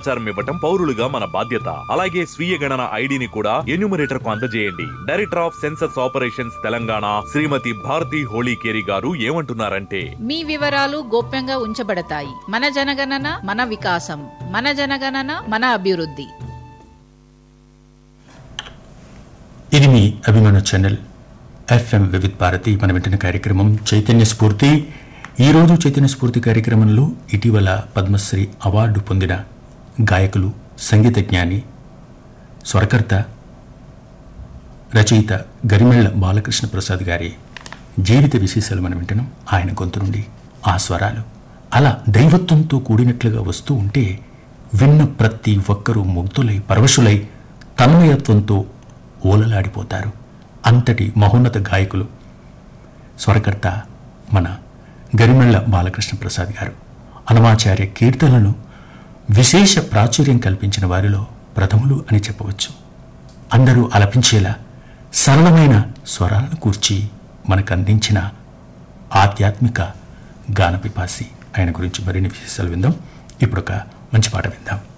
సమాచారం ఇవ్వటం పౌరులుగా మన బాధ్యత అలాగే స్వీయ గణన ఐడిని కూడా ఎన్యూమరేటర్ కు అందజేయండి director of census operations Telangana Shrimati Bharathi Holikeri గారు ఏమంటున్నారంటే మీ వివరాలు గోప్యంగా ఉంచబడతాయి మన జనగణన మన వికాసం మన జనగణన మన అభివృద్ధి ఇది మీ అభిమాన ఛానల్ ఎఫ్ఎం వివిధ్ భారతి మన వింటున్న కార్యక్రమం చైతన్య స్ఫూర్తి ఈరోజు చైతన్య స్ఫూర్తి కార్యక్రమంలో ఇటీవల పద్మశ్రీ అవార్డు పొందిన గాయకులు సంగీత జ్ఞాని స్వరకర్త రచయిత గరిమెళ్ల బాలకృష్ణ ప్రసాద్ గారి జీవిత విశేషాలు మనం వింటున్నాం ఆయన గొంతు నుండి ఆ స్వరాలు అలా దైవత్వంతో కూడినట్లుగా వస్తూ ఉంటే విన్న ప్రతి ఒక్కరూ ముగ్ధులై పరవశులై తన్మయత్వంతో ఓలలాడిపోతారు అంతటి మహోన్నత గాయకులు స్వరకర్త మన గరిమెళ్ల బాలకృష్ణ ప్రసాద్ గారు అనమాచార్య కీర్తనలను విశేష ప్రాచుర్యం కల్పించిన వారిలో ప్రథములు అని చెప్పవచ్చు అందరూ అలపించేలా సరళమైన స్వరాలను కూర్చి మనకు అందించిన ఆధ్యాత్మిక గానపిపాసి ఆయన గురించి మరిన్ని విశేషాలు విందాం ఇప్పుడు ఒక మంచి పాట విందాం